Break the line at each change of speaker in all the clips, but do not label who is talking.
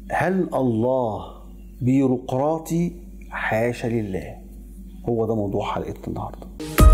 هل الله بيروقراطي حاشا لله هو ده موضوع حلقتنا النهارده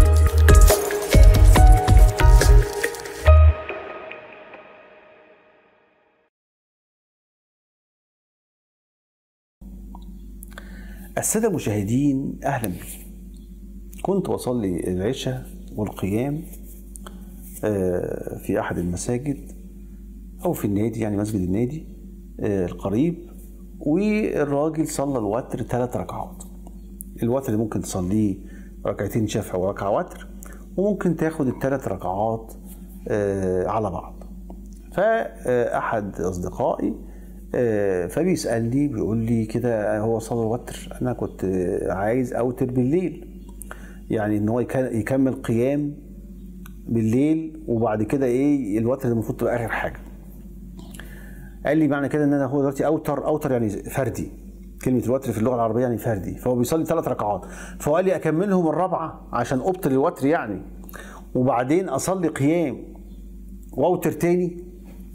السادة المشاهدين أهلا بكم كنت بصلي العشاء والقيام آه، في أحد المساجد أو في النادي يعني مسجد النادي آه، القريب والراجل صلى الوتر ثلاث ركعات الوتر اللي ممكن تصليه ركعتين شفع وركعة وتر وممكن تاخد الثلاث ركعات آه، على بعض فأحد أصدقائي آه، فبيسألني بيقول لي كده هو صلى الوتر أنا كنت آه، عايز أوتر بالليل يعني إن هو يك- يكمل قيام بالليل وبعد كده إيه الوتر ده المفروض تبقى آخر حاجة قال لي معنى كده ان انا هو دلوقتي اوتر اوتر يعني فردي كلمه الوتر في اللغه العربيه يعني فردي فهو بيصلي ثلاث ركعات فهو قال لي اكملهم الرابعه عشان ابطل الوتر يعني وبعدين اصلي قيام واوتر تاني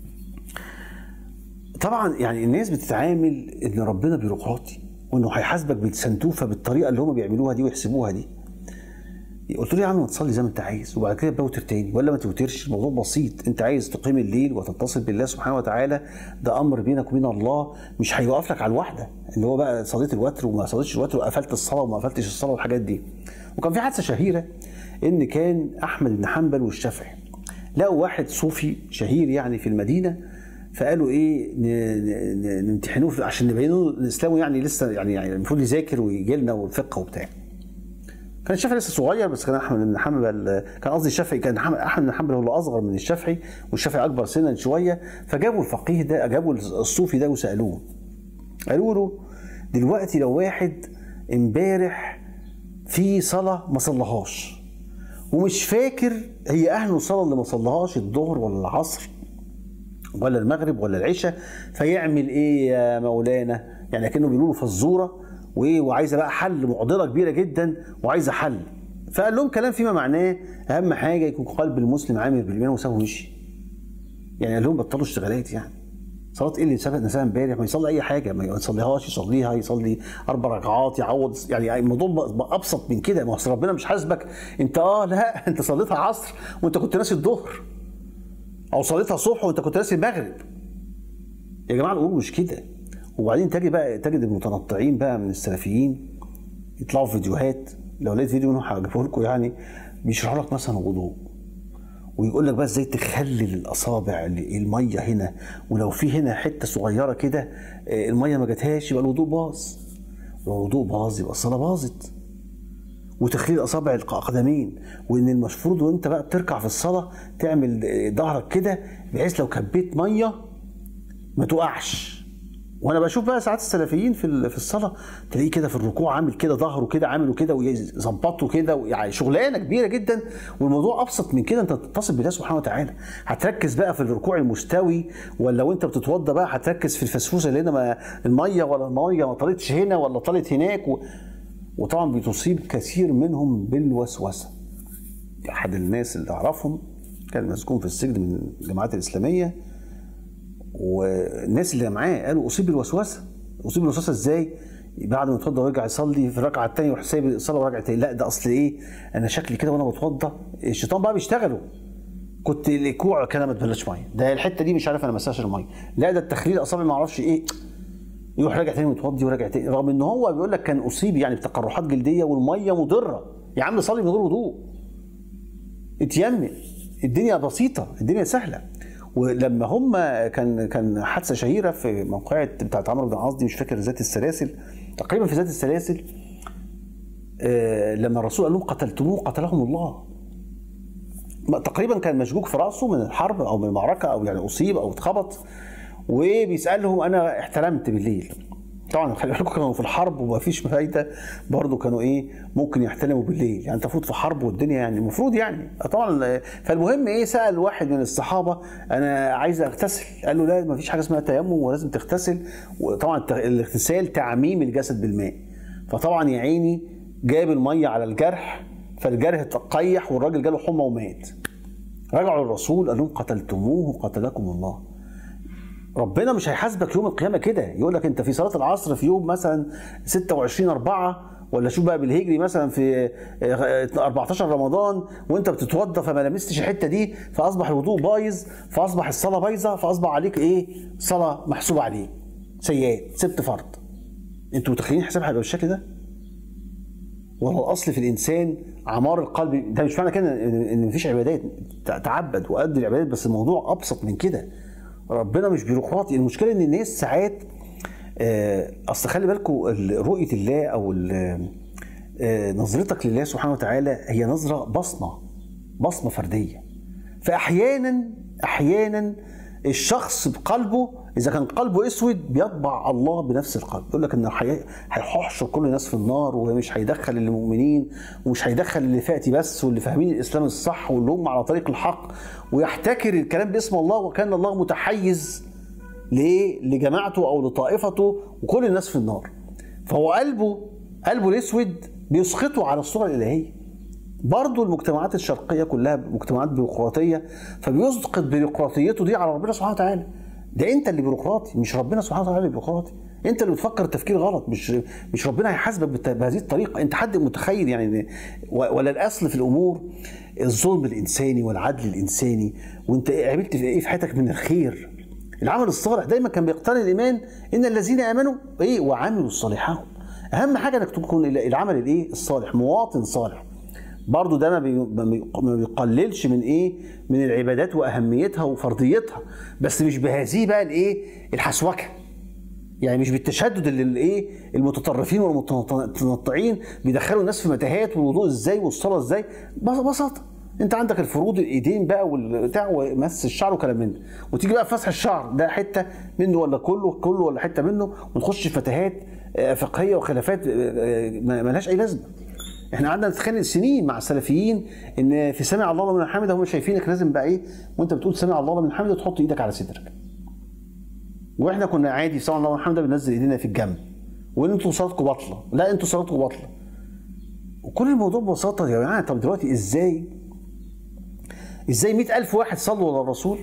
طبعا يعني الناس بتتعامل ان ربنا بيروقراطي وانه هيحاسبك بالسنتوفه بالطريقه اللي هم بيعملوها دي ويحسبوها دي قلت له يا عم ما تصلي زي ما انت عايز وبعد كده بوتر تاني ولا ما توترش الموضوع بسيط انت عايز تقيم الليل وتتصل بالله سبحانه وتعالى ده امر بينك وبين الله مش هيوقف لك على الواحده اللي هو بقى صليت الوتر وما صليتش الوتر وقفلت الصلاه وما قفلتش الصلاه والحاجات دي وكان في حادثه شهيره ان كان احمد بن حنبل والشافعي لقوا واحد صوفي شهير يعني في المدينه فقالوا ايه ن- ن- ن- نمتحنوه في- عشان نبينه الاسلام يعني لسه يعني يعني المفروض يذاكر ويجي لنا والفقه وبتاع كان الشافعي لسه صغير بس كان احمد بن حنبل كان قصدي الشافعي كان حم- احمد بن حنبل هو اللي اصغر من الشافعي والشافعي اكبر سنا شويه فجابوا الفقيه ده جابوا الصوفي ده وسالوه قالوا له دلوقتي لو واحد امبارح في صلاه ما صلىهاش ومش فاكر هي اهل الصلاه اللي ما صلىهاش الظهر ولا العصر ولا المغرب ولا العشاء فيعمل ايه يا مولانا يعني كانه بيقولوا له فزوره وايه وعايزه بقى حل معضله كبيره جدا وعايزه حل فقال لهم كلام فيما معناه اهم حاجه يكون قلب المسلم عامر بالايمان وسابه ومشي يعني قال لهم بطلوا اشتغالات يعني صلاه ايه اللي سابت نساها امبارح ما يصلي اي حاجه ما يصليهاش يصليها يصلي اربع ركعات يعوض يعني الموضوع بقى- بقى ابسط من كده ما هو أصل ربنا مش حاسبك انت اه لا انت صليتها عصر وانت كنت ناسي الظهر او صليتها صبح وانت كنت ناسي المغرب يا جماعه الامور مش كده وبعدين تجي بقى تجد المتنطعين بقى من السلفيين يطلعوا في فيديوهات لو لقيت فيديو منهم هجيبه لكم يعني بيشرحوا لك مثلا الوضوء ويقول لك بقى ازاي تخلل الاصابع ال- الميه هنا ولو في هنا حته صغيره كده آه، الميه ما جاتهاش يبقى الوضوء باظ لو الوضوء باظ يبقى الصلاه باظت وتخليل اصابع القدمين وان المفروض وانت بقى بتركع في الصلاه تعمل ظهرك كده بحيث لو كبيت ميه ما تقعش وانا بشوف بقى ساعات السلفيين في ال- في الصلاه تلاقيه كده في الركوع عامل كده ظهره كده عامله كده ويظبطه كده يعني شغلانه كبيره جدا والموضوع ابسط من كده انت تتصل بالله سبحانه وتعالى هتركز بقى في الركوع المستوي ولا وانت بتتوضى بقى هتركز في الفسفوسه اللي هنا ما الميه ولا الميه ما طالتش هنا ولا طالت هناك و... وطبعا بتصيب كثير منهم بالوسوسه احد الناس اللي اعرفهم كان مسجون في السجن من الجماعات الاسلاميه والناس اللي معاه قالوا اصيب بالوسوسه اصيب بالوسوسه ازاي بعد ما يتوضى ويرجع يصلي في الركعه الثانيه يروح سايب الصلاه وراجع تاني لا ده اصل ايه انا شكلي كده وانا بتوضى الشيطان بقى بيشتغلوا كنت الكوع كده ما تبلش ميه ده الحته دي مش عارف انا ما مساش الميه لا ده التخليل اصابع ما اعرفش ايه يروح راجع تاني متوضي وراجع تاني رغم ان هو بيقول لك كان اصيب يعني بتقرحات جلديه والميه مضره يا عم صلي من غير وضوء اتيمم الدنيا بسيطه الدنيا سهله ولما هم كان كان حادثه شهيره في موقعة بتاعت عمرو بن العاص دي مش فاكر ذات السلاسل تقريبا في ذات السلاسل آه لما الرسول قال لهم قتلتموه قتلهم الله تقريبا كان مشجوك في راسه من الحرب او من المعركه او يعني اصيب او اتخبط وبيسالهم انا احتلمت بالليل طبعا خلي بالكم كانوا في الحرب وما فيش فايده برضه كانوا ايه ممكن يحتلموا بالليل يعني انت المفروض في حرب والدنيا يعني المفروض يعني طبعا فالمهم ايه سال واحد من الصحابه انا عايز اغتسل قال له لا ما فيش حاجه اسمها تيمم ولازم تغتسل وطبعا الاغتسال تعميم الجسد بالماء فطبعا يا عيني جاب الميه على الجرح فالجرح تقيح والراجل جاله حمى ومات رجعوا للرسول قال لهم قتلتموه قتلكم الله ربنا مش هيحاسبك يوم القيامه كده يقول لك انت في صلاه العصر في يوم مثلا 26 4 ولا شوف بقى بالهجري مثلا في 14 رمضان وانت بتتوضى فما لمستش الحته دي فاصبح الوضوء بايظ فاصبح الصلاه بايظه فاصبح عليك ايه صلاه محسوبه عليك سيئات سبت فرض انتوا متخيلين حساب هيبقى بالشكل ده وهو الاصل في الانسان عمار القلب ده مش معنى كده ان مفيش عبادات تعبد وادي العبادات بس الموضوع ابسط من كده ربنا مش بيروقراطي المشكله ان الناس ساعات اصل خلي بالكم رؤيه الله او نظرتك لله سبحانه وتعالى هي نظره بصمه بصمه فرديه فاحيانا احيانا الشخص بقلبه اذا كان قلبه اسود بيطبع الله بنفس القلب يقول لك ان هيحشر كل الناس في النار ومش هيدخل المؤمنين ومش هيدخل اللي فاتي بس واللي فاهمين الاسلام الصح واللي هم على طريق الحق ويحتكر الكلام باسم الله وكان الله متحيز لايه لجماعته او لطائفته وكل الناس في النار فهو قلبه قلبه الاسود بيسخطه على الصوره الالهيه برضه المجتمعات الشرقيه كلها مجتمعات بيروقراطيه فبيسقط بيروقراطيته دي على ربنا سبحانه وتعالى ده انت اللي بيروقراطي مش ربنا سبحانه وتعالى اللي بيروقراطي انت اللي بتفكر تفكير غلط مش مش ربنا هيحاسبك بهذه الطريقه انت حد متخيل يعني ولا الاصل في الامور الظلم الانساني والعدل الانساني وانت عملت في ايه في حياتك من الخير العمل الصالح دايما كان بيقترن الايمان ان الذين امنوا ايه وعملوا الصالحات اهم حاجه انك تكون العمل الايه الصالح مواطن صالح برضو ده ما بيقللش من ايه من العبادات واهميتها وفرضيتها بس مش بهذه بقى الايه الحسوكه يعني مش بالتشدد اللي الايه المتطرفين والمتنطعين بيدخلوا الناس في متاهات والوضوء ازاي والصلاه ازاي ببساطه انت عندك الفروض الايدين بقى والبتاع ومس الشعر وكلام من ده وتيجي بقى في مسح الشعر ده حته منه ولا كله كله ولا حته منه ونخش في متاهات فقهيه وخلافات ملهاش اي لازمه احنا قعدنا نتخانق سنين مع السلفيين ان في سمع الله لمن حمده هم شايفينك لازم بقى ايه وانت بتقول سمع الله لمن حمده تحط ايدك على صدرك واحنا كنا عادي سمع الله لمن حمده بننزل ايدينا في الجنب وان انتوا صلاتكم باطله لا انتوا صلاتكم باطله وكل الموضوع ببساطه يا جماعه طب دلوقتي ازاي ازاي مئة ألف واحد صلوا على الرسول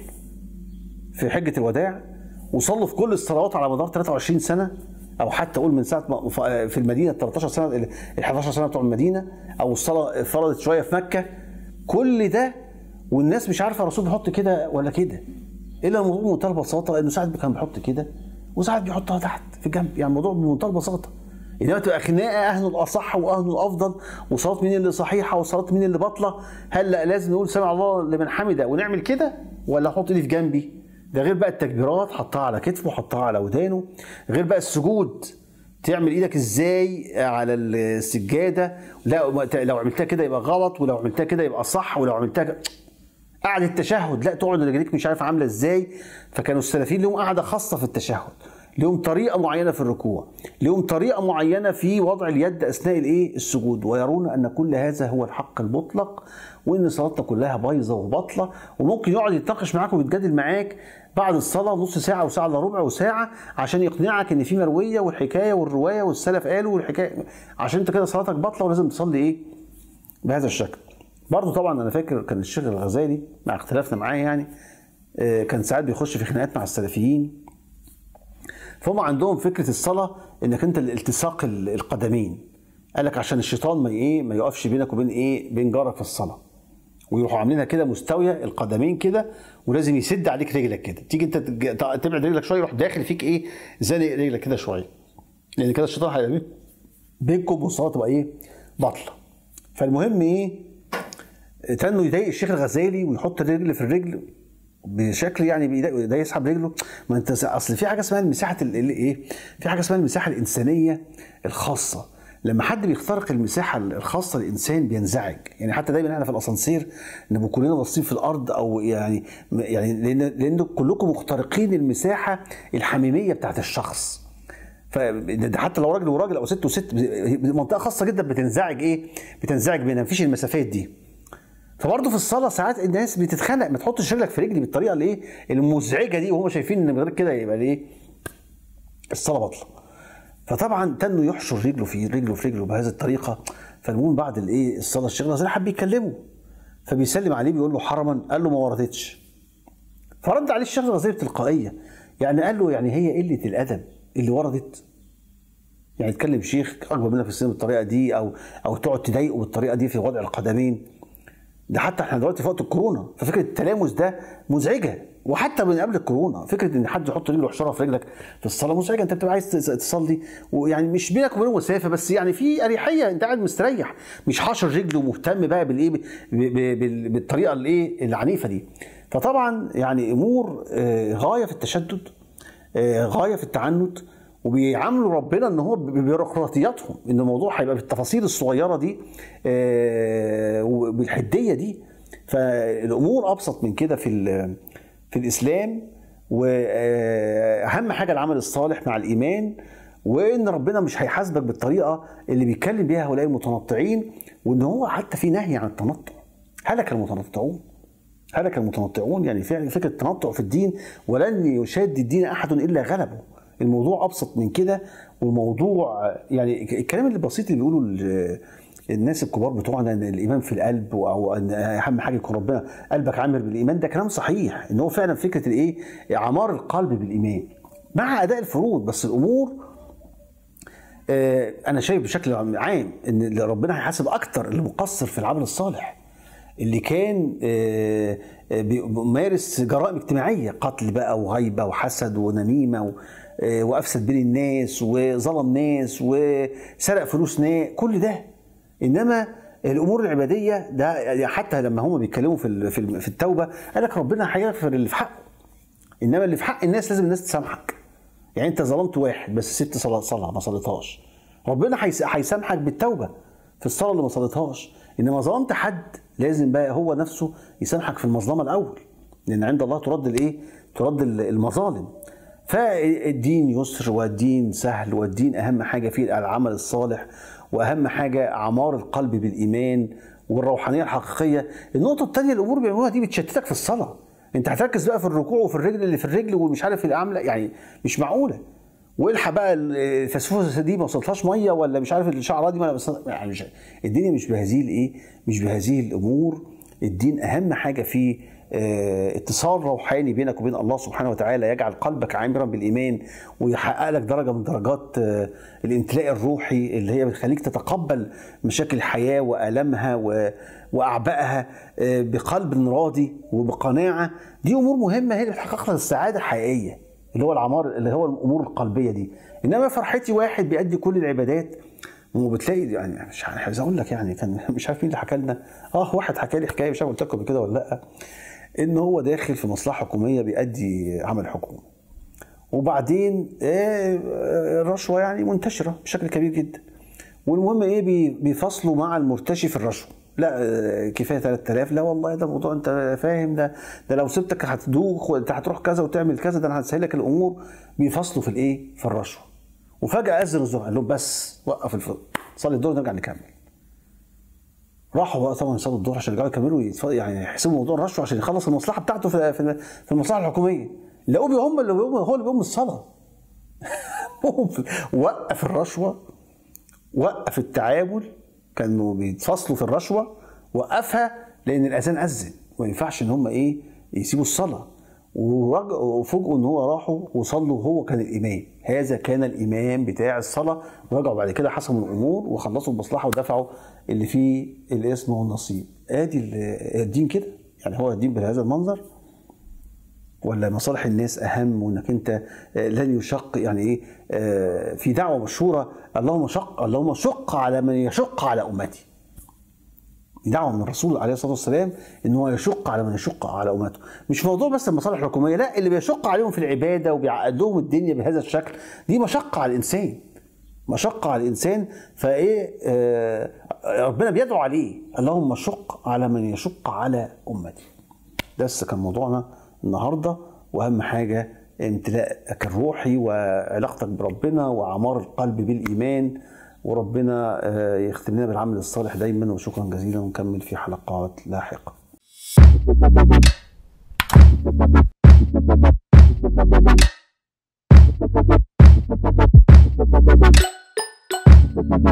في حجة الوداع وصلوا في كل الصلوات على مدار 23 سنة او حتى اقول من ساعه ما في المدينه 13 سنه ال 11 سنه بتوع المدينه او الصلاه فرضت شويه في مكه كل ده والناس مش عارفه الرسول بيحط كده ولا كده الا الموضوع بمنتهى البساطه انه ساعات كان بيحط كده وساعات بيحطها تحت في جنب يعني الموضوع بمنتهى البساطه انما تبقى خناقه اهل الاصح واهل الافضل وصلاه مين اللي صحيحه وصلاه مين اللي باطله هل لا لازم نقول سمع الله لمن حمده ونعمل كده ولا احط ايدي في جنبي ده غير بقى التكبيرات حطها على كتفه حطها على ودانه غير بقى السجود تعمل ايدك ازاي على السجاده لا لو عملتها كده يبقى غلط ولو عملتها كده يبقى صح ولو عملتها كده قعد التشهد لا تقعد رجليك مش عارف عامله ازاي فكانوا السلفيين لهم قاعده خاصه في التشهد لهم طريقه معينه في الركوع لهم طريقه معينه في وضع اليد اثناء الايه السجود ويرون ان كل هذا هو الحق المطلق وان صلاتنا كلها بايظه وباطله وممكن يقعد يتناقش معاك ويتجادل معاك بعد الصلاه نص ساعه وساعه الا ربع وساعه عشان يقنعك ان في مرويه والحكايه والروايه والسلف قالوا والحكايه عشان انت كده صلاتك باطله ولازم تصلي ايه بهذا الشكل برضه طبعا انا فاكر كان الشيخ الغزالي مع اختلافنا معاه يعني كان ساعات بيخش في خناقات مع السلفيين فهم عندهم فكره الصلاه انك انت الالتصاق القدمين قال لك عشان الشيطان ما ايه ما يقفش بينك وبين ايه بين جارك في الصلاه ويروحوا عاملينها كده مستويه القدمين كده ولازم يسد عليك رجلك كده تيجي انت تبعد رجلك شويه يروح داخل فيك ايه زانق رجلك كده شويه لان كده الشيطان هيبقى بينكم والصلاه تبقى ايه باطله فالمهم ايه تنه يضايق الشيخ الغزالي ويحط الرجل في الرجل بشكل يعني ده يسحب رجله ما انت اصل في حاجه اسمها المساحه ايه في حاجه اسمها المساحه الانسانيه الخاصه لما حد بيخترق المساحه الخاصه للانسان بينزعج يعني حتى دايما احنا في الاسانسير نبقى كلنا باصين في الارض او يعني يعني لان لان كلكم مخترقين المساحه الحميميه بتاعت الشخص حتى لو راجل وراجل او ست وست منطقه خاصه جدا بتنزعج ايه بتنزعج منها مفيش المسافات دي فبرضه في الصلاه ساعات الناس بتتخانق ما تحطش رجلك في رجلي بالطريقه الايه المزعجه دي وهم شايفين ان من غير كده يبقى ايه الصلاه باطله فطبعا تنه يحشر رجله في رجله في رجله بهذه الطريقه فالمهم بعد الايه الصلاه الشيخ الغزالي حب يكلمه فبيسلم عليه بيقول له حرما قال له ما وردتش فرد عليه الشيخ الغزالي بتلقائيه يعني قال له يعني هي قله الادب اللي وردت يعني تكلم شيخ اكبر منك في السن بالطريقه دي او او تقعد تضايقه بالطريقه دي في وضع القدمين ده حتى احنا دلوقتي في وقت الكورونا ففكره التلامس ده مزعجه وحتى من قبل الكورونا فكره ان حد يحط رجله وحشره في رجلك في الصلاه مزعجه انت بتبقى عايز تصلي ويعني مش بينك وبينه مسافه بس يعني في اريحيه انت قاعد مستريح مش حاشر رجله ومهتم بقى بالايه ب- ب- ب- بالطريقه الايه العنيفه دي فطبعا يعني امور آه، غايه في التشدد آه، غايه في التعنت وبيعاملوا ربنا ان هو ببيروقراطياتهم ان الموضوع هيبقى بالتفاصيل الصغيره دي آه، وبالحديه دي فالامور ابسط من كده في ال- في الاسلام واهم حاجه العمل الصالح مع الايمان وان ربنا مش هيحاسبك بالطريقه اللي بيتكلم بيها هؤلاء المتنطعين وان هو حتى في نهي عن التنطع هلك المتنطعون هلك المتنطعون يعني فعلا فكره التنطع في الدين ولن يشاد الدين احد الا غلبه الموضوع ابسط من كده والموضوع يعني الكلام اللي البسيط اللي بيقوله ال- الناس الكبار بتوعنا ان الايمان في القلب او ان اهم حاجه يكون ربنا قلبك عامر بالايمان ده كلام صحيح ان هو فعلا فكره الايه عمار القلب بالايمان مع اداء الفروض بس الامور آه، انا شايف بشكل عام ان اللي ربنا هيحاسب اكتر اللي مقصر في العمل الصالح اللي كان آه، آه، بيمارس جرائم اجتماعيه قتل بقى وغيبه وحسد ونميمه و- آه، وافسد بين الناس وظلم ناس وسرق فلوس ناس كل ده انما الامور العباديه ده يعني حتى لما هم بيتكلموا في ال- في ال- في التوبه قال لك ربنا هيغفر اللي في حقه انما اللي في حق الناس لازم الناس تسامحك يعني انت ظلمت واحد بس سبت صلاه صلاه ما صليتهاش ربنا هيس- هيسامحك بالتوبه في الصلاه اللي ما صليتهاش انما ظلمت حد لازم بقى هو نفسه يسامحك في المظلمه الاول لان عند الله ترد الايه ترد ال- المظالم فالدين يسر والدين سهل والدين اهم حاجه فيه العمل الصالح واهم حاجه عمار القلب بالايمان والروحانيه الحقيقيه النقطه الثانيه الامور اللي بيعملوها دي بتشتتك في الصلاه انت هتركز بقى في الركوع وفي الرجل اللي في الرجل ومش عارف العامله يعني مش معقوله والحق بقى الفسفوسه دي ما وصلتهاش ميه ولا مش عارف الشعره دي ما بس يعني مش الدنيا مش بهذه الايه مش بهذه الامور الدين اهم حاجه فيه آه، اتصال روحاني بينك وبين الله سبحانه وتعالى يجعل قلبك عامرا بالايمان ويحقق لك درجه من درجات آه، الامتلاء الروحي اللي هي بتخليك تتقبل مشاكل الحياه والامها و- واعبائها آه، بقلب راضي وبقناعه دي امور مهمه هي اللي بتحقق لك السعاده الحقيقيه اللي هو العمار اللي هو الامور القلبيه دي انما فرحتي واحد بيأدي كل العبادات وبتلاقي يعني مش عايز اقول لك يعني كان مش عارف مين اللي حكى لنا اه واحد حكى لي حكايه مش عارف قلت لكم قبل كده ولا لا ان هو داخل في مصلحه حكوميه بيأدي عمل حكومي وبعدين آه، آه، الرشوه يعني منتشره بشكل كبير جدا والمهم ايه بي- بيفصلوا مع المرتشي في الرشوه لا آه، كفايه 3000 لا والله ده موضوع انت فاهم ده ده لو سبتك هتدوخ وانت هتروح كذا وتعمل كذا ده انا هسهل لك الامور بيفصلوا في الايه في الرشوه وفجاه اذن الظهر قال لهم بس وقف الفضل صلي الظهر نرجع نكمل راحوا بقى طبعا يصلوا الظهر عشان يرجعوا يكملوا يتف- يعني يحسبوا موضوع الرشوه عشان يخلص المصلحه بتاعته في في في المصلحه الحكوميه لقوه بي- هم اللي بيقوم هو اللي بيقوم الصلاه وقف الرشوه وقف التعامل كانوا بيتفصلوا في الرشوه وقفها لان الاذان اذن وما ينفعش ان هم ايه يسيبوا الصلاه ورجعوا وفوجئوا ان هو راحوا وصلوا وهو كان الامام هذا كان الامام بتاع الصلاه ورجعوا بعد كده حسموا الامور وخلصوا المصلحه ودفعوا اللي فيه الاسم والنصيب ادي ال- الدين كده يعني هو الدين بهذا المنظر ولا مصالح الناس اهم وانك انت آه، لن يشق يعني ايه آه، في دعوه مشهوره اللهم شق اللهم شق على من يشق على امتي دعوه من الرسول عليه الصلاه والسلام ان هو يشق على من يشق على امته مش موضوع بس المصالح الحكوميه لا اللي بيشق عليهم في العباده وبيعقد لهم الدنيا بهذا الشكل دي مشقه على الانسان مشقه على الانسان فايه آه ربنا بيدعو عليه اللهم شق على من يشق على امتي ده بس كان موضوعنا النهارده واهم حاجه امتلاءك الروحي وعلاقتك بربنا وعمار القلب بالايمان وربنا آه، يختم لنا بالعمل الصالح دايما وشكرا جزيلا ونكمل في حلقات لاحقه